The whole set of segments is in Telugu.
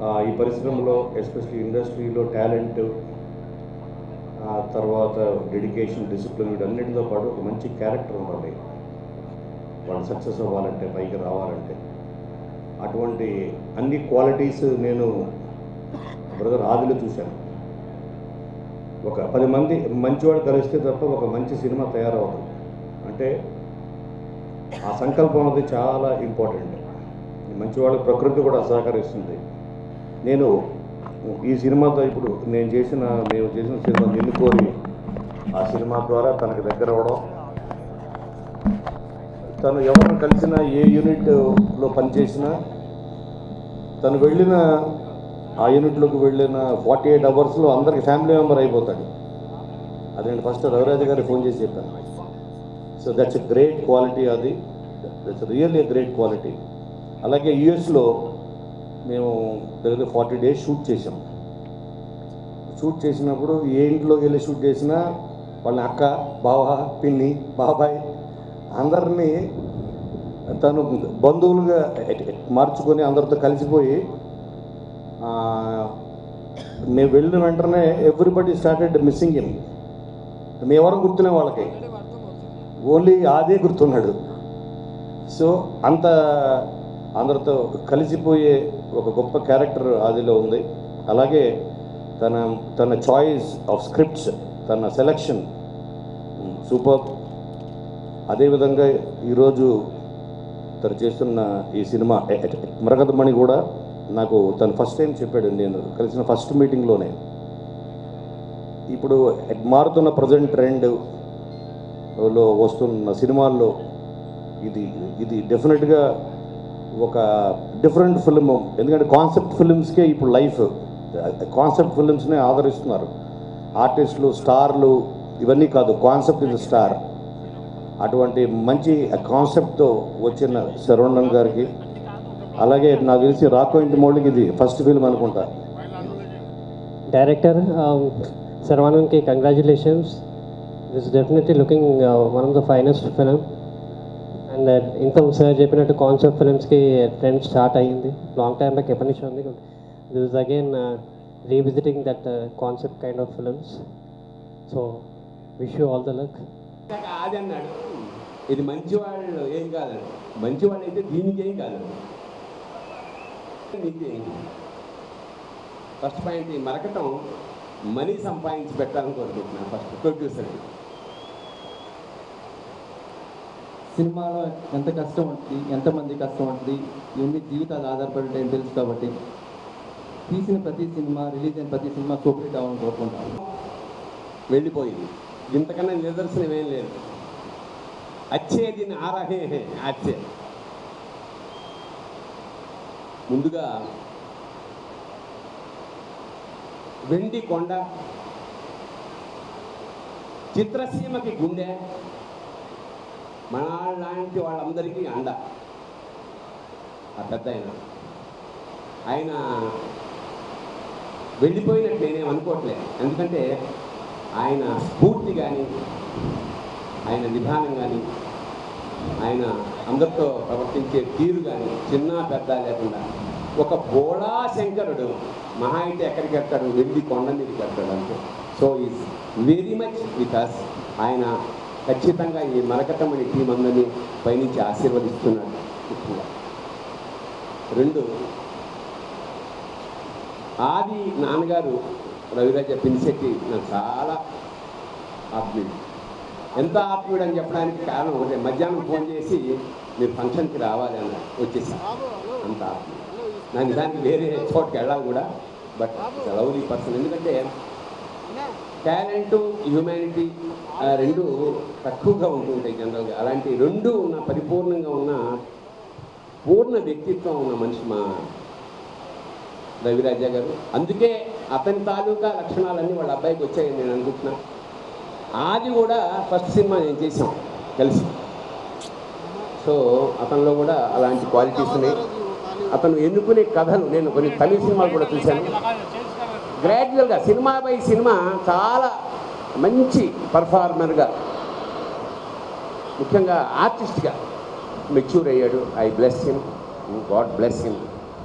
ఆ, ఈ పరిశ్రమలో ఎస్పెషల్లీ ఇండస్ట్రీలో టాలెంట్ ఆ తర్వాత డెడికేషన్ డిసిప్లిన్ వీటన్నిటితో పాటు ఒక మంచి క్యారెక్టర్ ఉండాలి వాళ్ళు సక్సెస్ అవ్వాలంటే పైకి రావాలంటే అటువంటి అన్ని క్వాలిటీస్ నేను బ్రదర్ ఆదిలో చూశాను ఒక పది మంది మంచివాడు కలిస్తే తప్ప ఒక మంచి సినిమా తయారవదు అంటే ఆ సంకల్పం అనేది చాలా ఇంపార్టెంట్ మంచివాళ్ళ ప్రకృతి కూడా సహకరిస్తుంది నేను ఈ సినిమాతో ఇప్పుడు నేను చేసిన మేము చేసిన సినిమా ఎన్నుకోరి ఆ సినిమా ద్వారా తనకు దగ్గర అవ్వడం తను ఎవరిని కలిసినా ఏ యూనిట్లో పనిచేసినా తను వెళ్ళిన ఆ యూనిట్లోకి వెళ్ళిన ఫార్టీ ఎయిట్ అవర్స్లో అందరికి ఫ్యామిలీ మెంబర్ అయిపోతాడు అది నేను ఫస్ట్ రవిరాజ గారికి ఫోన్ చేసి చెప్పాను so that's a great quality అది that's really a great quality అలాగే యుఎస్లో మేము దగ్గర ఫార్టీ డేస్ షూట్ చేసాం షూట్ చేసినప్పుడు ఏ ఇంట్లోకి వెళ్ళి షూట్ చేసినా వాళ్ళ అక్క బావ పిన్ని బాబాయ్ అందరినీ తను బంధువులుగా మార్చుకొని అందరితో కలిసిపోయి ఆ, మేము వెళ్ళిన వెంటనే ఎవ్రీబడి స్టార్టెడ్ మిస్సింగ్ హిమ్ మేమెవరం గుర్తునే వాళ్ళకి ఓన్లీ ఆదే గుర్తున్నాడు సో అంత అందరితో కలిసిపోయే ఒక గొప్ప క్యారెక్టర్ ఆదిలో ఉంది అలాగే తన తన చాయిస్ ఆఫ్ స్క్రిప్ట్స్ తన సెలెక్షన్ సూపర్ అదేవిధంగా ఈరోజు తను చేస్తున్న ఈ సినిమా ఎ- ఎ- మరకతమణి కూడా నాకు తను ఫస్ట్ టైం చెప్పాడు నేను కలిసిన ఫస్ట్ మీటింగ్లోనే ఇప్పుడు మారుతున్న ప్రజెంట్ ట్రెండ్ లో వస్తున్న సినిమాల్లో ఇది ఇది డెఫినెట్గా ఒక డిఫరెంట్ ఫిల్మ్ ఎందుకంటే కాన్సెప్ట్ ఫిల్మ్స్కే ఇప్పుడు లైఫ్ కాన్సెప్ట్ ఫిల్మ్స్నే ఆదరిస్తున్నారు ఆర్టిస్టులు స్టార్లు ఇవన్నీ కాదు కాన్సెప్ట్ ఇస్ స్టార్ అటువంటి మంచి కాన్సెప్ట్తో వచ్చిన శరవణన్ గారికి అలాగే నాకు తెలిసి రాకో ఇంటి మౌళికి ఇది ఫస్ట్ ఫిల్మ్ అనుకుంటా Director, um, Sarvanan K, congratulations. This is definitely looking uh, one of the finest film. And ఇంత సార్ చెప్పినట్టు కాన్సెప్ట్ ఫిల్మ్స్కి ట్రెండ్ స్టార్ట్ అయ్యింది లాంగ్ టైం బ్యాక్ ఎప్పటి నుంచి ఉంది this is again revisiting that concept kind of films so wish you all the luck అది అన్నాడు ఇది మంచివాళ్ళు ఏం కాదు మంచివాళ్ళు అయితే దీనికి ఏం కాదు నీకేం ఫస్ట్ పాయింట్ ఈ మరకటం మనీ సంపాదించి పెట్టాలని కోరుకుంటున్నాను ఫస్ట్ ప్రొడ్యూసర్కి సినిమాలో ఎంత కష్టం ఉంటుంది ఎంతమంది కష్టం ఉంటుంది ఇవన్నీ జీవితాలు ఆధారపడి ఉంటాయని తెలుసు కాబట్టి తీసిన ప్రతి సినిమా రిలీజ్ అయిన ప్రతి సినిమా సూపర్ హిట్ అవ్వాలని కోరుకుంటాను వెళ్ళిపోయింది ఇంతకన్నా నిదర్శనం ఏం లేదు అచ్చేది నారహే అచ్చే ముందుగా వెండి కొండ చిత్రసీమకి గుండె మన లాంటి వాళ్ళందరికీ అండ ఆ పెద్ద ఆయన ఆయన వెళ్ళిపోయినట్టు నేనేం అనుకోవట్లేదు ఎందుకంటే ఆయన స్ఫూర్తి కానీ ఆయన విధానం కానీ ఆయన అందరితో ప్రవర్తించే తీరు కానీ చిన్న పెద్ద లేకుండా ఒక బోళా శంకరుడు మహా అయితే ఎక్కడికి వెళ్తాడు వెళ్ళి కొండ మీదకి వెళ్తాడు అంతే so is very much with us ఆయన ఖచ్చితంగా ఈ మరకటమణి టీం అందరినీ పైనుంచి ఆశీర్వదిస్తున్నాడు ఎక్కువగా రెండు ఆది నాన్నగారు రవిరాజ పినిశెట్టి నాకు చాలా ఆత్మీయుడు ఎంత ఆత్మీయుడు అని చెప్పడానికి కారణం ఒకటే మధ్యాహ్నం ఫోన్ చేసి మీరు ఫంక్షన్కి రావాలి అన్న వచ్చేసి అంత ఆత్మీయుడు నాకు దానికి వేరే చోటుకి వెళ్ళాలి కూడా బట్ లవ్లీ పర్సన్ ఎందుకంటే టాలెంట్ హ్యూమానిటీ రెండు తక్కువగా ఉంటుంటాయి జనరల్గా అలాంటి రెండు ఉన్న పరిపూర్ణంగా ఉన్న పూర్ణ వ్యక్తిత్వం ఉన్న మనిషి మా రవిరాజా గారు అందుకే అతని తాలూకా లక్షణాలన్నీ వాళ్ళ అబ్బాయికి వచ్చాయని నేను అనుకుంటున్నా ఆది కూడా ఫస్ట్ సినిమా నేను చేసాం కలిసి సో అతనిలో కూడా అలాంటి క్వాలిటీస్ ఉన్నాయి అతను ఎన్నుకునే కథలు నేను కొన్ని తమిళ సినిమాలు కూడా చూశాను గ్రాడ్యువల్గా సినిమా బై సినిమా చాలా మంచి పర్ఫార్మర్గా ముఖ్యంగా ఆర్టిస్ట్గా మెచ్యూర్ అయ్యాడు I bless him God bless him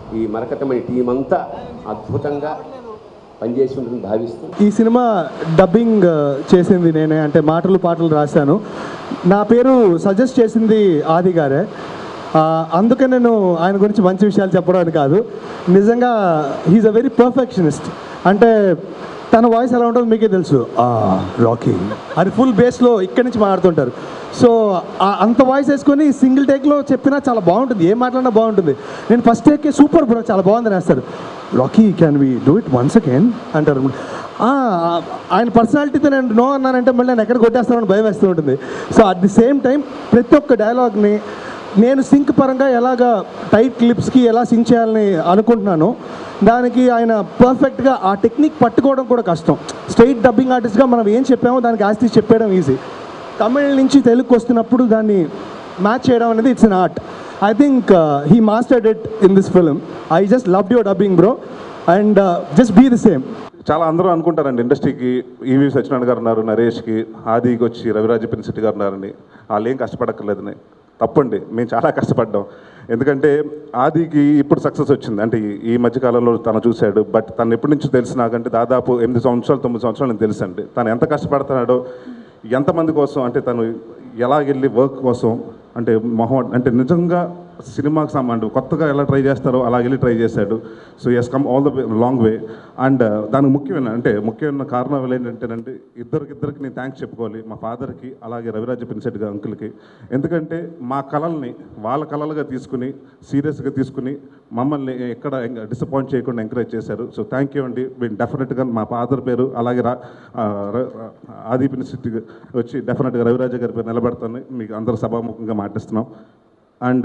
ఈ మరకతమణి టీం అంతా అద్భుతంగా పనిచేసి ఉంటుందని భావిస్తూ ఈ సినిమా డబ్బింగ్ ఆ, చేసింది నేనే అంటే మాటలు పాటలు రాశాను నా పేరు సజెస్ట్ చేసింది ఆది గారే ఆ, అందుకే నేను ఆయన గురించి మంచి విషయాలు చెప్పడానికి కాదు నిజంగా హీఈస్ అ వెరీ పర్ఫెక్షనిస్ట్ అంటే తన వాయిస్ ఎలా ఉంటుందో మీకే తెలుసు రాకీ అది ఫుల్ బేస్లో ఇక్కడి నుంచి మాట్లాడుతుంటారు సో ఆ- అంత వాయిస్ వేసుకొని సింగిల్ టేక్లో చెప్పినా చాలా బాగుంటుంది ఏం మాట్లాడినా బాగుంటుంది నేను ఫస్ట్ టేకే సూపర్ బ్రో చాలా బాగుందని వేస్తారు Rocky can we do it once again అంటారు "ఆ, ఆయన పర్సనాలిటీతో నేను నో అన్నానంటే మళ్ళీ నేను ఎక్కడ కొట్టేస్తానని భయం వేస్తూ ఉంటుంది so at the same time ప్రతి ఒక్క డైలాగ్ని నేను సింక్ పరంగా ఎలాగా టైట్ క్లిప్స్కి ఎలా సింక్ చేయాలని అనుకుంటున్నాను దానికి ఆయన పర్ఫెక్ట్గా ఆ టెక్నిక్ పట్టుకోవడం కూడా కష్టం స్ట్రైట్ డబ్బింగ్ ఆర్టిస్ట్గా మనం ఏం చెప్పామో దానికి ఆస్తి చెప్పేయడం ఈజీ తమిళ్ నుంచి తెలుగుకి వస్తున్నప్పుడు దాన్ని మ్యాచ్ చేయడం అనేది it's an art I think he mastered it in this film I just love your dubbing bro and just be the same చాలా అందరూ అనుకుంటారండి ఇండస్ట్రీకి ఈవి సత్యనారాయణ గారు ఉన్నారు నరేష్కి ఆదికి వచ్చి రవిరాజ పిన్సిటి గారు ఉన్నారని వాళ్ళు ఏం కష్టపడక్కర్లేదని తప్పండి మేము చాలా కష్టపడ్డాం ఎందుకంటే ఆదికి ఇప్పుడు సక్సెస్ వచ్చింది అంటే ఈ- ఈ మధ్యకాలంలో తను చూశాడు బట్ తను ఎప్పటి నుంచి తెలుసు నాకంటే దాదాపు ఎనిమిది సంవత్సరాలు తొమ్మిది సంవత్సరాలు నాకు తెలుసు అండి తను ఎంత కష్టపడుతున్నాడో ఎంతమంది కోసం అంటే తను ఎలాగెళ్ళి వర్క్ కోసం అంటే మొహం అంటే నిజంగా సినిమాకి సంబంధం కొత్తగా ఎలా ట్రై చేస్తారో అలా వెళ్ళి ట్రై చేశాడు so yes come all the long way and దానికి ముఖ్యమైన అంటే ముఖ్యమైన కారణాలు ఏంటంటేనంటే ఇద్దరికిద్దరికి నేను థ్యాంక్స్ చెప్పుకోవాలి మా ఫాదర్కి అలాగే రవిరాజ పిన్సెట్ అంకుల్కి ఎందుకంటే మా కళల్ని వాళ్ళ కళలుగా తీసుకుని సీరియస్గా తీసుకుని మమ్మల్ని ఎక్కడ డిసప్పాయింట్ చేయకుండా ఎంకరేజ్ చేశారు సో థ్యాంక్ యూ అండి మేము డెఫినెట్గా మా ఫాదర్ పేరు అలాగే రా ఆ, ర- ఆది పిన్సిటీ వచ్చి డెఫినెట్గా రవిరాజ గారి పేరు నిలబెడతాను మీకు అందరూ సభాముఖంగా మాటిస్తున్నాం అండ్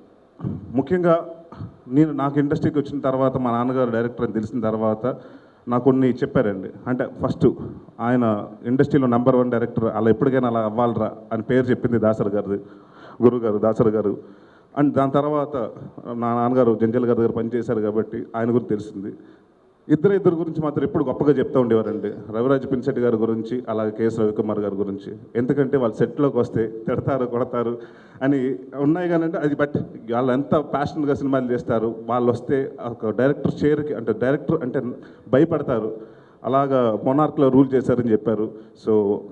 ముఖ్యంగా నేను నాకు ఇండస్ట్రీకి వచ్చిన తర్వాత మా నాన్నగారు డైరెక్టర్ అని తెలిసిన తర్వాత నాకు కొన్ని చెప్పారండి అంటే ఫస్ట్ ఆయన ఇండస్ట్రీలో నెంబర్ వన్ డైరెక్టర్ అలా ఎప్పటికైనా అలా అవ్వాలరా అని పేరు చెప్పింది దాసరి గారిది గురువు గారు దాసరి గారు అండ్ దాని తర్వాత నా నాన్నగారు జంజల్ గారి దగ్గర పనిచేశారు కాబట్టి ఆయన గురించి తెలిసింది ఇద్దరు ఇద్దరు గురించి మాత్రం ఎప్పుడు గొప్పగా చెప్తూ ఉండేవారండి రవిరాజ్ పిన్సెట్టి గారి గురించి అలాగే కేఎస్ రవికుమార్ గారి గురించి ఎందుకంటే వాళ్ళు సెట్లోకి వస్తే తిడతారు కొడతారు అని ఉన్నాయి కానీ అంటే అది బట్ వాళ్ళు ఎంత ప్యాషన్గా సినిమాలు చేస్తారు వాళ్ళు వస్తే ఒక డైరెక్టర్ చైర్కి అంటే డైరెక్టర్ అంటే భయపడతారు అలాగా మొనార్క్లో రూల్ చేశారని చెప్పారు సో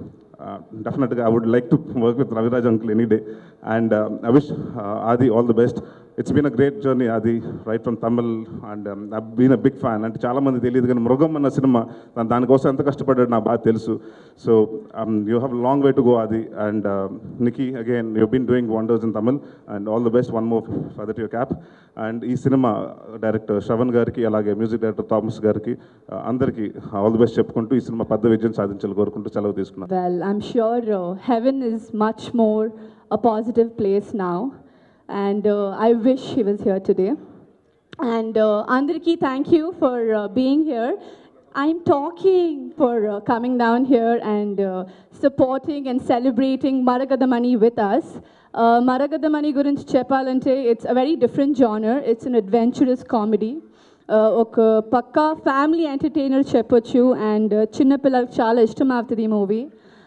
డెఫినెట్గా I would like to work with Raviraj uncle any day and I wish Aadi all the best it's been a great journey అది right from Tamil and I been a big fan అంటే చాలామంది తెలియదు కానీ మృగం అన్న సినిమా దాని- దానికోసం ఎంత కష్టపడ్డాడు నాకు బాగా తెలుసు so you have long way to go అది and Nikki again you been doing wonders in Tamil and all the best one more for that your cap and ఈ సినిమా డైరెక్టర్ శ్రవణ్ గారికి అలాగే మ్యూజిక్ డైరెక్టర్ థామస్ గారికి uh, అందరికీ ఆల్ ది బెస్ట్ చెప్పుకుంటూ ఈ సినిమా పెద్ద విజయం సాధించాలని కోరుకుంటూ సెలవు తీసుకున్నాను Well, I'm sure uh, heaven is much more a positive place now, and uh, I wish he was here today. And uh, Andraki, thank you for uh, being here. I'm talking for uh, coming down here and uh, supporting and celebrating Maragadamani with us. Uh, Maragadamani gurinchi చెప్పాలంటే it's a very different genre. It's an adventurous comedy. Uh, ఒక పక్కా ఫ్యామిలీ ఎంటర్టైనర్ చెప్పొచ్చు అండ్ చిన్నపిల్లలకు చాలా ఇష్టం అవుతుంది ఈ movie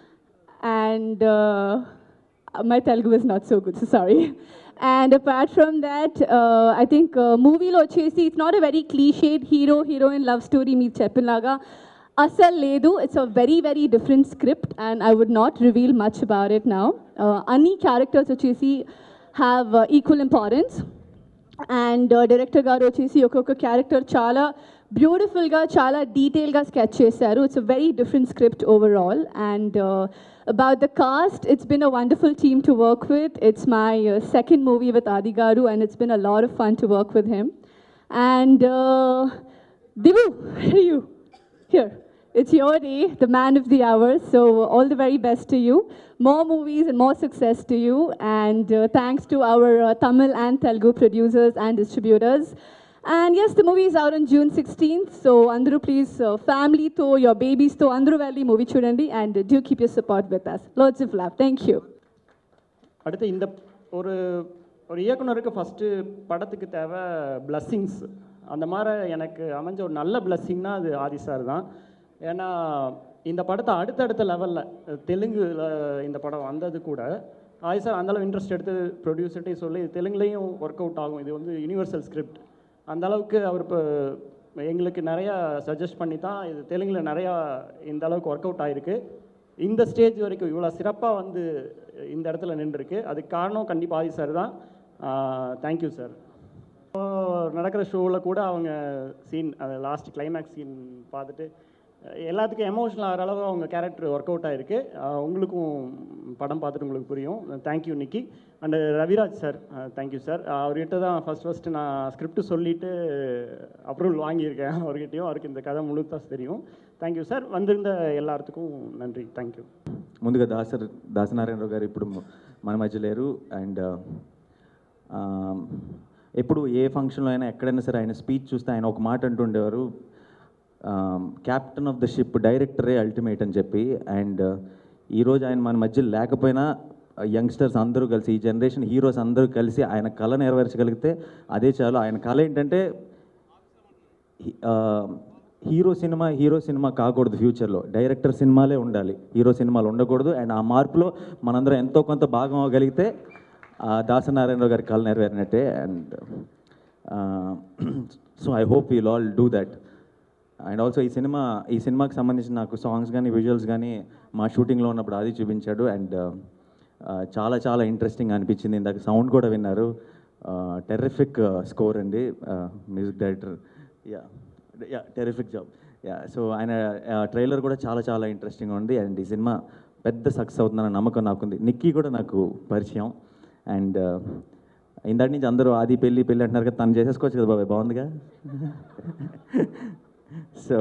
and uh, my Telugu is not so good, so sorry. And apart from that, uh, I think uh, movie lo chesi it's not a very cliched hero heroine love story meet చెప్పినలాగా అసలు లేదు it's a very very different script and I would not reveal much about it now అన్ని క్యారెక్టర్స్ వచ్చేసి have equal importance and director గారు వచ్చేసి ఒక్కొక్క క్యారెక్టర్ చాలా బ్యూటిఫుల్గా చాలా డీటెయిల్గా స్కెచ్ చేశారు it's a very different script overall and about the cast it's been a wonderful team to work with it's my second movie with Aadi గారు and it's been a lot of fun to work with him and Dipu you here it's your day the man of the hour so all the very best to you more movies and more success to you and uh, thanks to our uh, tamil and telugu producers and distributors and yes the movie is out on june 16th so andru please uh, family to your babies to andru valley movie chudandi and uh, do keep your support with us lots of love thank you அடுத்து இந்த ஒரு ஒரு இயக்குனருக்கு ஃபஸ்ட்டு படத்துக்கு தேவை blessings அந்த மாதிரி எனக்கு அமைஞ்ச ஒரு நல்ல blessingனா அது ஆதி சார் தான் ஏன்னா இந்த படத்தை அடுத்தடுத்த லெவலில் தெலுங்குல இந்த படம் வந்தது கூட ஆதி சார் அந்தளவு இன்ட்ரெஸ்ட் எடுத்து ப்ரொடியூசர்கிட்டையும் சொல்லி இது தெலுங்குலேயும் ஒர்க் அவுட் ஆகும் இது வந்து யூனிவர்சல் ஸ்கிரிப்ட் அந்த அளவுக்கு அவர் இப்போ எங்களுக்கு நிறையா சஜஸ்ட் பண்ணி தான் இது தெலுங்கில் நிறையா இந்த அளவுக்கு ஒர்க் அவுட் ஆகிருக்கு இந்த ஸ்டேஜ் வரைக்கும் இவ்வளோ சிறப்பாக வந்து இந்த இடத்துல நின்றுருக்கு அதுக்கு காரணம் கண்டிப்பாக ஆதி சார் தான் தேங்க்யூ சார் நடக்கிற ஷோவில் கூட அவங்க சீன் அந்த லாஸ்ட் கிளைமேக்ஸ் சீன் பார்த்துட்டு அஹ் எல்லாத்துக்கும் எமோஷனல் ஆகிற அளவு அவங்க கேரக்டர் ஒர்க் அவுட் ஆகிருக்கு அஹ் உங்களுக்கும் படம் பார்த்துட்டு உங்களுக்கு புரியும் thank you Nikki and Raviraj sir thank you sir அவர்கிட்ட தான் ஃபஸ்ட் ஃபஸ்ட்டு நான் ஸ்கிரிப்ட் சொல்லிவிட்டு அப்ரூவல் வாங்கியிருக்கேன் அவர்கிட்டயும் அவருக்கு இந்த கதை முழுத்தா தெரியும் தேங்க்யூ சார் வந்திருந்த எல்லாத்துக்கும் நன்றி தேங்க்யூ ముందుగా దాసర్ దాసనారాయణరావు గారు ఇప్పుడు మన మధ్య లేరు అండ్ ఎప్పుడు ఏ ఫంక్షన్లో అయినా ఎక్కడైనా సరే ఆయన స్పీచ్ చూస్తే ఆయన ఒక మాట అంటుండేవారు క్యాప్టెన్ ఆఫ్ ద షిప్ డైరెక్టరే అల్టిమేట్ అని చెప్పి అండ్ ఈరోజు ఆయన మన మధ్య లేకపోయినా యంగ్స్టర్స్ అందరూ కలిసి ఈ జనరేషన్ హీరోస్ అందరూ కలిసి ఆయన కళ నెరవేర్చగలిగితే అదే చాలు ఆయన కళ ఏంటంటే హీ- ఆ, హీరో సినిమా హీరో సినిమా కాకూడదు ఫ్యూచర్లో డైరెక్టర్ సినిమాలే ఉండాలి హీరో సినిమాలు ఉండకూడదు అండ్ ఆ మార్పులో మనందరం ఎంతో కొంత భాగం అవ్వగలిగితే ఆ దాసనారాయణరావు గారి కళ నెరవేరినట్టే and so I hope we'll all do that and also ఈ సినిమా ఈ సినిమాకి సంబంధించిన నాకు సాంగ్స్ కానీ విజువల్స్ కానీ మా షూటింగ్లో ఉన్నప్పుడు అది చూపించాడు అండ్ చాలా చాలా ఇంట్రెస్టింగ్ అనిపించింది ఇందాక సౌండ్ కూడా విన్నారు టెర్రిఫిక్ స్కోర్ అండి music director yeah yeah terrific job yeah so ఆయన ట్రైలర్ కూడా చాలా చాలా ఇంట్రెస్టింగ్ ఉంది అండ్ ఈ సినిమా పెద్ద సక్సెస్ అవుతుందన్న నమ్మకం నాకుంది నిక్కీ కూడా నాకు పరిచయం అండ్ ఇందాటి నుంచి అందరూ ఆది పెళ్ళి పెళ్ళి అంటున్నారు కదా తను చేసేసుకోవచ్చు కదా బాబాయ్ బాగుందిగా సో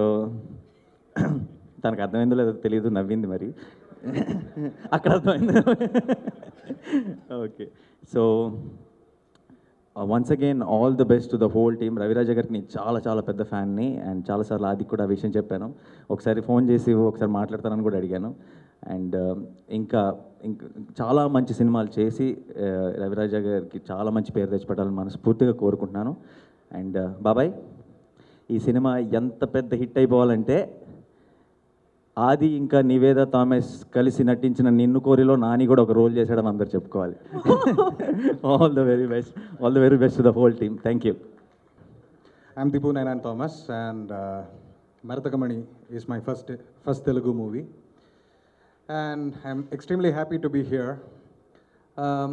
తనకు అర్థమైందో లేదో తెలియదు నవ్వింది మరి అక్కడ అర్థమైంది okay so once again all the best to the whole team Raviraja గారికి నేను చాలా చాలా పెద్ద ఫ్యాన్ని అండ్ చాలాసార్లు ఆదికి కూడా ఆ విషయం చెప్పాను ఒకసారి ఫోన్ చేసి ఒకసారి మాట్లాడతానని కూడా అడిగాను అండ్ ఇంకా ఇంకా చాలా మంచి సినిమాలు చేసి ఆ, రవిరాజ గారికి చాలా మంచి పేరు తెచ్చిపెట్టాలని మనస్ఫూర్తిగా కోరుకుంటున్నాను అండ్ బాబాయ్ ఈ సినిమా ఎంత పెద్ద హిట్ అయిపోవాలంటే ఆది ఇంకా నివేద థామస్ కలిసి నటించిన నిన్ను కోరిలో నాని కూడా ఒక రోల్ చేశాడని అందరు చెప్పుకోవాలి all the very best all the very best the whole team thank you I'm Dipu Nainan Thomas, and uh, Maratakamani is my first first Telugu movie, and I'm extremely happy to be here. Um,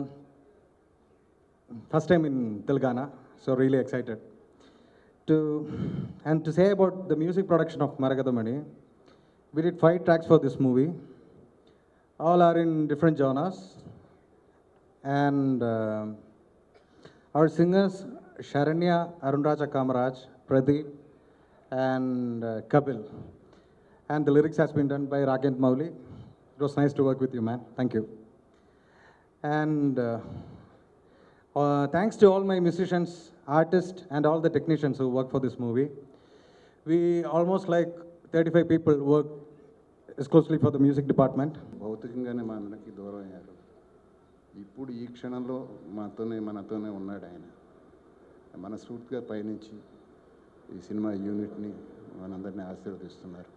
first time in Telangana, so really excited. To and to say about the music production of Maragatamani, we did five tracks for this movie. All are in different genres, and. um our singers Sharanya Arunraja Kamaraj, Pradeep, and uh, Kapil. And the lyrics has been done by Ragent Mauli. It was nice to work with you, man. Thank you. And uh, uh, thanks to all my musicians, artists, and all the technicians who work for this movie. We almost like 35 people work exclusively for the music department. భౌతికంగానే మనకి దూరం అయ్యారు ఇప్పుడు ఈ క్షణంలో మనతోనే మనతోనే ఉన్నాడు ఆయన మనస్ఫూర్తిగా పయనించి ఈ సినిమా యూనిట్ని మనందరినీ ఆశీర్వదిస్తున్నారు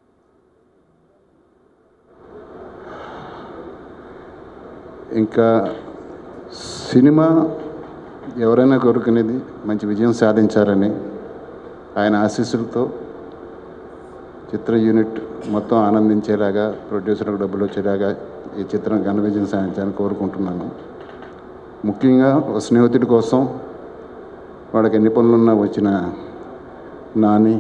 ఇంకా సినిమా ఎవరైనా కోరుకునేది మంచి విజయం సాధించాలని ఆయన ఆశీస్సులతో చిత్ర యూనిట్ మొత్తం ఆనందించేలాగా ప్రొడ్యూసర్లకు డబ్బులు వచ్చేలాగా ఈ చిత్రం ఘన విజయం సాధించాలని కోరుకుంటున్నాను ముఖ్యంగా ఒక స్నేహితుడి కోసం వాడికి ఎన్ని పనులున్నా వచ్చిన నాని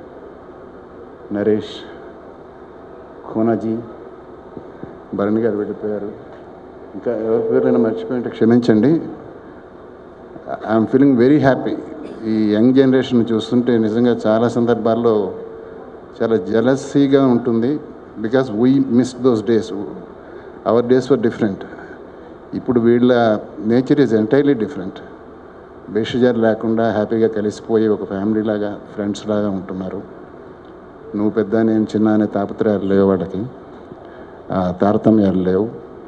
నరేష్ ఖోనాజీ భరణి గారు వెళ్ళిపోయారు ఇంకా ఎవరి పేరైనా మర్చిపోయింటే క్షమించండి ఐఎమ్ ఫీలింగ్ వెరీ హ్యాపీ ఈ యంగ్ జనరేషన్ చూస్తుంటే నిజంగా చాలా సందర్భాల్లో చాలా జలసీగా ఉంటుంది because we miss those days our days were different ఇప్పుడు వీళ్ళ నేచర్ ఈజ్ ఎంటైర్లీ డిఫరెంట్ బేషజార్ లేకుండా హ్యాపీగా కలిసిపోయి ఒక ఫ్యామిలీ లాగా ఫ్రెండ్స్ లాగా ఉంటున్నారు నువ్వు పెద్ద నేను చిన్న అనే తాపత్రయాలు లేవు వాళ్ళకి ఆ తారతమ్యాలు లేవు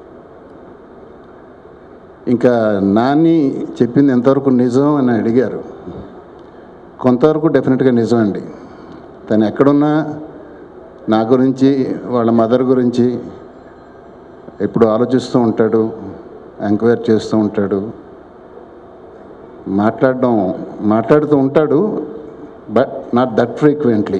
ఇంకా నాని చెప్పింది ఎంతవరకు నిజం అని అడిగారు కొంతవరకు డెఫినెట్గా నిజం అండి తను ఎక్కడున్నా నా గురించి వాళ్ళ మదర్ గురించి ఎప్పుడు ఆలోచిస్తూ ఉంటాడు ఎంక్వైర్ చేస్తూ ఉంటాడు మాట్లాడడం మాట్లాడుతూ ఉంటాడు but not that frequently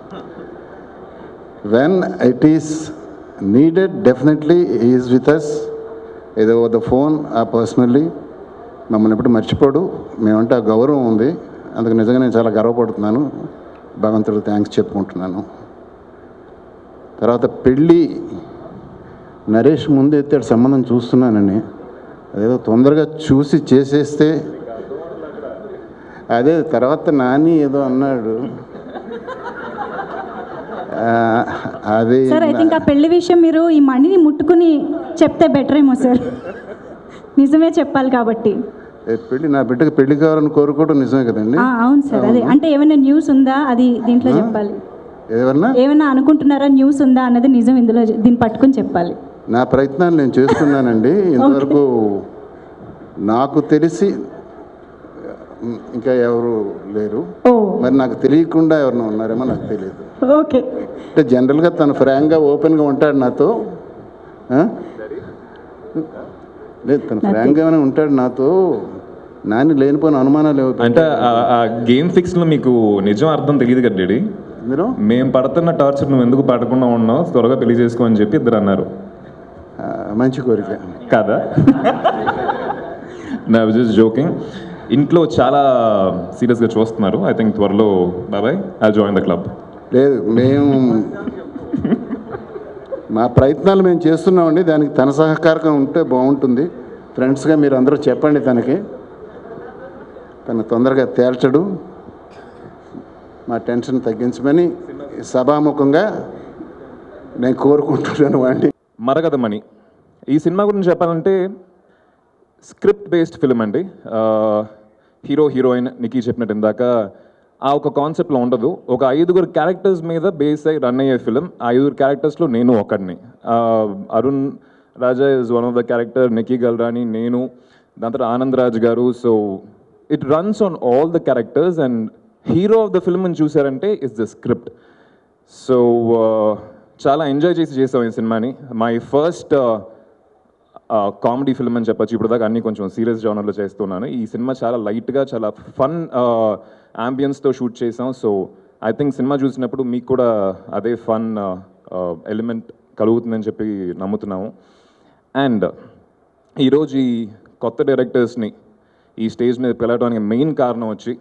when it is needed definitely is with us ఏదో ద ఫోన్ ఆ పర్సనల్లీ మమ్మల్ని ఎప్పుడు మర్చిపోడు మేమంటే ఆ గౌరవం ఉంది అందుకు నిజంగా నేను చాలా గర్వపడుతున్నాను భగవంతుడు థ్యాంక్స్ చెప్పుకుంటున్నాను తర్వాత పెళ్ళి నరేష్ ముందు ఎత్తాడు సంబంధం చూస్తున్నానని అదేదో తొందరగా చూసి చేసేస్తే అదే తర్వాత నాని ఏదో అన్నాడు ఆ, అది సార్ ఐ థింక్ ఆ పెళ్లి విషయం మీరు ఈ మనీని ముట్టుకుని చెప్తే బెటర్ ఏమో సార్ నిజమే చెప్పాలి కాబట్టి ఏ, పెళ్ళి నా బిడ్డకి పెళ్లి కావాలని కోరుకోవడం నిజమే కదండి ఆ, అవును సార్ అదే అంటే ఏమైనా న్యూస్ ఉందా అది దీంట్లో చెప్పాలి ఏమన్నా ఏమైనా అనుకుంటున్నారా న్యూస్ ఉందా అన్నది నిజం ఇందులో దీన్ని పట్టుకుని చెప్పాలి నా ప్రయత్నాలు నేను చేస్తున్నానండి ఇంతవరకు నాకు తెలిసి ఉమ్, ఇంకా ఎవరు లేరు ఓ మరి నాకు తెలియకుండా ఎవరైనా ఉన్నారేమో నాకు తెలియదు ఓకే అంటే జనరల్గా తను ఫ్రాంక్గా ఓపెన్గా ఉంటాడు నాతో ఆ? లేదు తను ఫ్రాంక్గానే ఉంటాడు నాతో నాని లేనిపోయిన అనుమానాలు ఏవో అంటే ఆ- ఆ గేమ్ ఫిక్స్లో మీకు నిజం అర్థం తెలియదు కదా డాడీ మీరు మేము పడుతున్న టార్చర్ నువ్వు ఎందుకు పడకుండా ఉన్నావు త్వరగా పెళ్లి చేసుకో అని చెప్పి ఇద్దరు అన్నారు ఆ, మంచి కోరిక కాదా నా జస్ట్ జోకింగ్ ఇంట్లో చాలా సీరియస్గా చూస్తున్నారు ఐ థింక్ త్వరలో బాబాయ్ ఐ జాయిన్ ద క్లబ్ లేదు మేము మా ప్రయత్నాలు మేము చేస్తున్నామండి దానికి తన సహకారం ఉంటే బాగుంటుంది ఫ్రెండ్స్గా మీరు అందరూ చెప్పండి తనకి తను తొందరగా తేల్చడు మా టెన్షన్ తగ్గించమని సభాముఖంగా నేను కోరుకుంటున్నాను వాడిని మరగద మణి ఈ సినిమా గురించి చెప్పాలంటే స్క్రిప్ట్ బేస్డ్ ఫిల్మ్ అండి హీరో హీరోయిన్ నికీ చెప్పినట్టు ఇందాక ఆ ఒక కాన్సెప్ట్లో ఉండదు ఒక ఐదుగురు క్యారెక్టర్స్ మీద బేస్ అయి రన్ అయ్యే ఫిల్మ్ ఆ ఐదుగురు క్యారెక్టర్స్లో నేను ఒకడిని Arun Raja is one of the character Nikki Galrani నేను దాని తర్వాత ఆనంద్ రాజ్ గారు so it runs on all the characters and hero of the film చూసారంటే ఇస్ ద స్క్రిప్ట్ సో చాలా ఎంజాయ్ చేసి చేసాం ఈ సినిమాని మై ఫస్ట్ కామెడీ ఫిల్మ్ అని చెప్పొచ్చు ఇప్పుడు దాకా అన్ని కొంచెం సీరియస్ జానర్లో చేస్తున్నాను ఈ సినిమా చాలా లైట్గా చాలా ఫన్ యాంబియన్స్తో షూట్ చేసాం సో ఐ థింక్ సినిమా చూసినప్పుడు మీకు కూడా అదే ఫన్ ఎలిమెంట్ కలుగుతుందని చెప్పి నమ్ముతున్నాము అండ్ ఈరోజు ఈ కొత్త డైరెక్టర్స్ని ఈ స్టేజ్ మీద పిలవడానికి మెయిన్ కారణం వచ్చి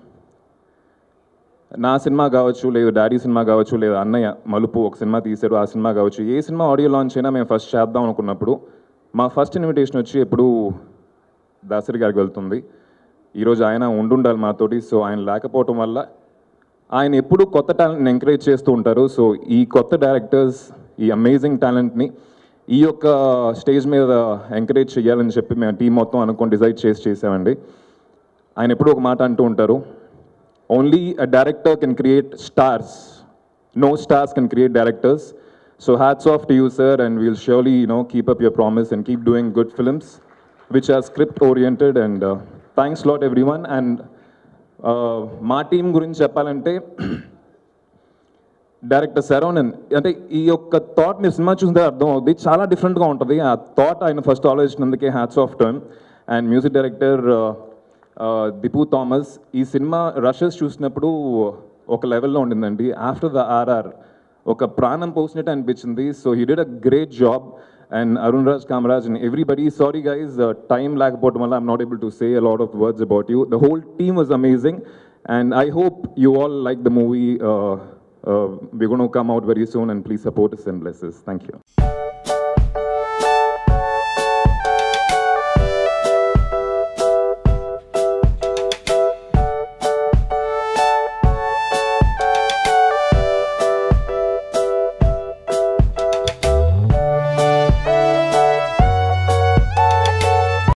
నా సినిమా కావచ్చు లేదు డాడీ సినిమా కావచ్చు లేదా అన్నయ్య మలుపు ఒక సినిమా తీశారు ఆ సినిమా కావచ్చు ఏ సినిమా ఆడియో లాంచ్ అయినా మేము ఫస్ట్ చేద్దాం అనుకున్నప్పుడు మా ఫస్ట్ ఇన్విటేషన్ వచ్చి ఎప్పుడు దాసరి గారికి వెళ్తుంది ఈరోజు ఆయన ఉండుండాలి మాతోటి సో ఆయన లేకపోవటం వల్ల ఆయన ఎప్పుడు కొత్త టాలెంట్ని ఎంకరేజ్ చేస్తూ ఉంటారు సో ఈ కొత్త డైరెక్టర్స్ ఈ అమేజింగ్ టాలెంట్ని ఈ యొక్క స్టేజ్ మీద ఎంకరేజ్ చేయాలని చెప్పి మేము టీం మొత్తం అనుకొని డిసైడ్ చేసి చేసామండి ఆయన ఎప్పుడూ ఒక మాట అంటూ ఉంటారు only a director can create stars no stars can create directors so hats off to you sir and we'll surely you know keep up your promise and keep doing good films which are script oriented and thanks lot everyone and మా టీం గురించి చెప్పాలంటే డైరెక్టర్ శరవణన్ అంటే ఈ యొక్క థాట్ మీరు సినిమా చూస్తే అర్థం అవుద్ది చాలా డిఫరెంట్గా ఉంటుంది ఆ థాట్ ఆయన ఫస్ట్ ఆలోచించినందుకే hats off turn and music director Dipu Thomas ఈ సినిమా రషెస్ చూసినప్పుడు ఒక లెవెల్లో ఉండిందండి ఆఫ్టర్ ద ఆర్ఆర్ ఒక ప్రాణం పోసినట్టు అనిపించింది so he did a great job and Arun Raj Kamaraj and everybody sorry guys time లేకపోవడం వల్ల I'm not able to say a lot of words about you the whole team was amazing and I hope you all like the movie we're going to come out very soon and please support us and bless us. Thank you.